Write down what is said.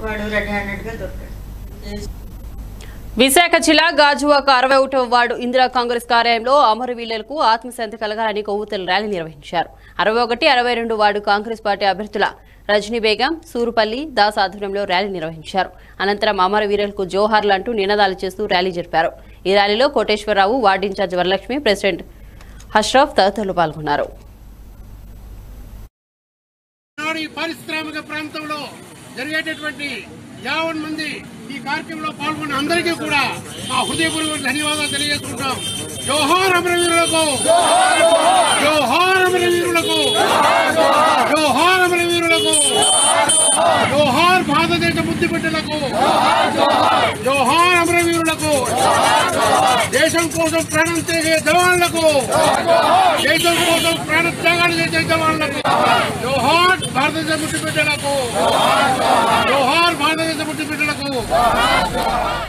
వాడు red handed గా దొరికాడు విశాఖ జిల్లా గాజువాక అరవై ఒకటవ వార్డు ఇందిరా కాంగ్రెస్ కార్యాలయంలో అమరవీరులకు ఆత్మశాంతి కలగాలని కొవ్వొత్తుల ర్యాలీ నిర్వహించారు అరవై ఒకటి అరవై రెండు వార్డు కాంగ్రెస్ పార్టీ అభ్యర్థుల రజనీ బేగం సూరుపల్లి దాస్ ఆధ్వర్యంలో ర్యాలీ నిర్వహించారు అనంతరం అమరవీరులకు జోహార్లు అంటూ నినాదాలు చేస్తూ ర్యాలీ జరిపారు ఈ ర్యాలీలో Koteswararao ward in charge Varalakshmi president Ashraf తదితరులు పాల్గొన్నారు ఈనాడు ఈ పారిశ్రామిక ప్రాంతంలో జరిగేటటువంటి యావన్ మంది ఈ కార్యక్రమంలో పాల్గొన్న అందరికీ కూడా మా హృదయపూర్వక ధన్యవాదాలు తెలియజేసుకుంటాం జోహార్ అమరవీరులకు జోహార్ అమరవీరులకు జోహార్ అమరవీరులకు జోహార్ భారతదేశ బుద్ధి బిడ్డలకు జోహార్ అమరవీరులకు దేశం కోసం ప్రాణం చేసే జవాన్లకు దేశం కోసం ప్రాణ త్యాగాలు చేసే జవాన్లకు జోహార్ భారతదేశ బుద్ధి బిడ్డలకు జోహార్ భారతదేశ బుద్ధి బిడ్డలకు